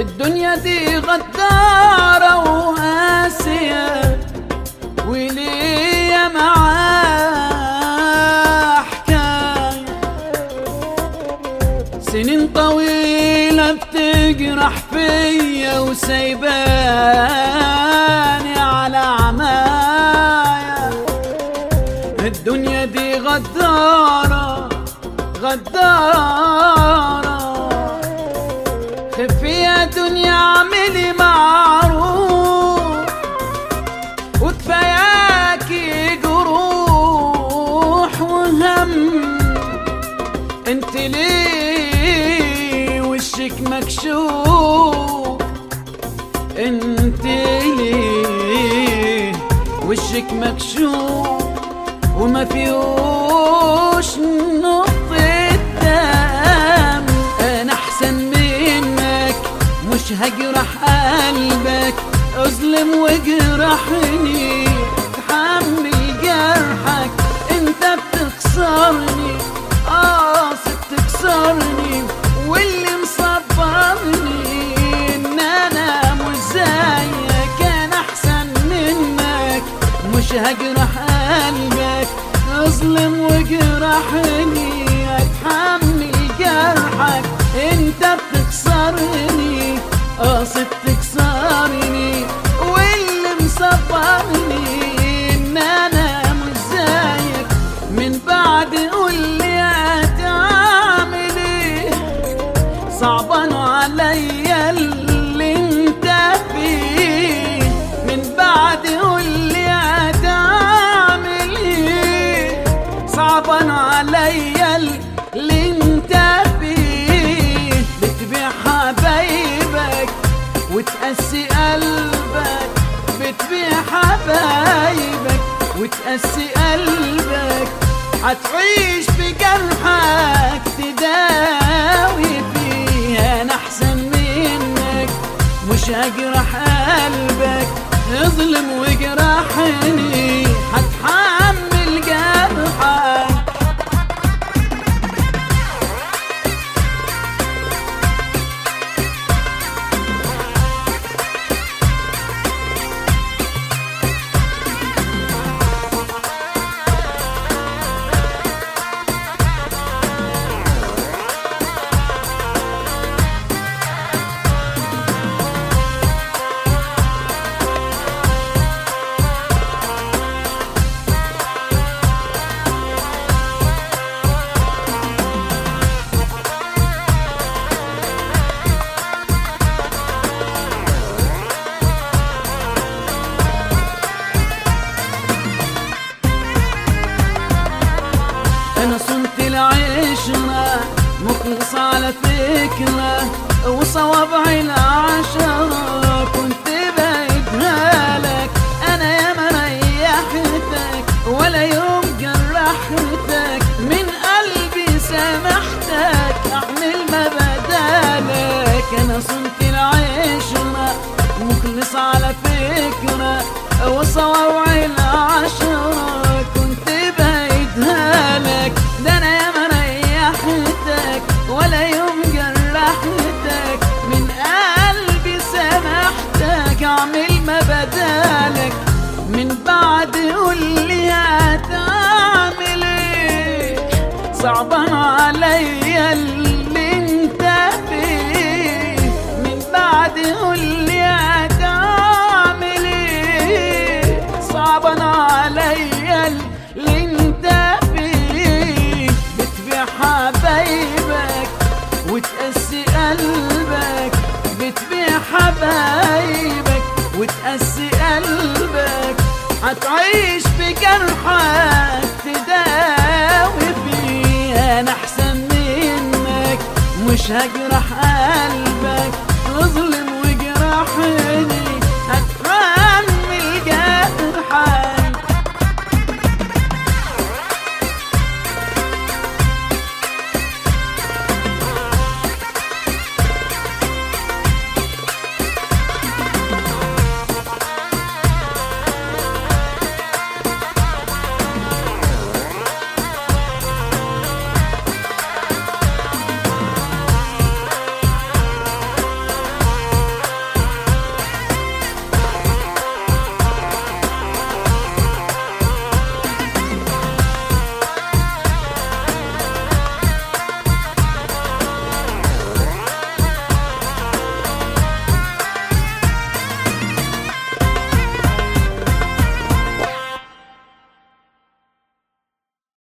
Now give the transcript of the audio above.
الدنيا دي غدارة وقاسية وليا معاه حكاية سنين طويلة بتجرح فيا وسايباني على عمايا الدنيا دي غدارة غدارة خفي يا دنيا اعملي معروف وكفاياكي جروح وهم انت ليه وشك مكشوف انت ليه وشك مكشوف وما فيهوش نقطة دم انا احسن منك مش هجرح قلبك اظلم وجرحني تحمل جرحك انت بتخسرني قاصد تكسرني واللي مصبرني ان انا مش زيك انا احسن منك مش هجرح قلبك اظلم وجرحني اتحمل جرحك انت بتكسرني قاصد تكسرني واللي مصبرني ان انا مش زيك من بعد قولي هتعمل ايه صعبان عليا اللي انت فيه من بعد قولي هتعمل ايه صعبان عليا اللي انت فيه بتبيع حبايبك وتقسي قلبك بتبيع حبايبك وتقسي قلبك هتعيش بجرحك تداوي فيه انا احسن منك مش هجرح قلبك اظلم وجرحني هتحمل جرحك انا صنت العشرة مخلص على فكرة وصوابعي العشرة كنت بعيدها لك انا يا ما ريحتك ولا يوم جرحتك من قلبي سامحتك اعمل ما بدالك انا صنت العشرة مخلص على فكرة وصوابعي العشرة كنت بعيدها لك ده انا يا ما ريحتك ولا يوم جرحتك من قلبي سامحتك اعمل ما بدالك من بعد قولي هتعمل ايه صعبان عليا اللي انت فيه من بعد قولي هتعمل ايه صعبان عليا اللي انت فيه بتبيع حبايبك وتقسي قلبك بتبيع حبايبك وتقسي قلبك هتعيش بجرحك تداوي فيه انا احسن منك مش هجرح قلبك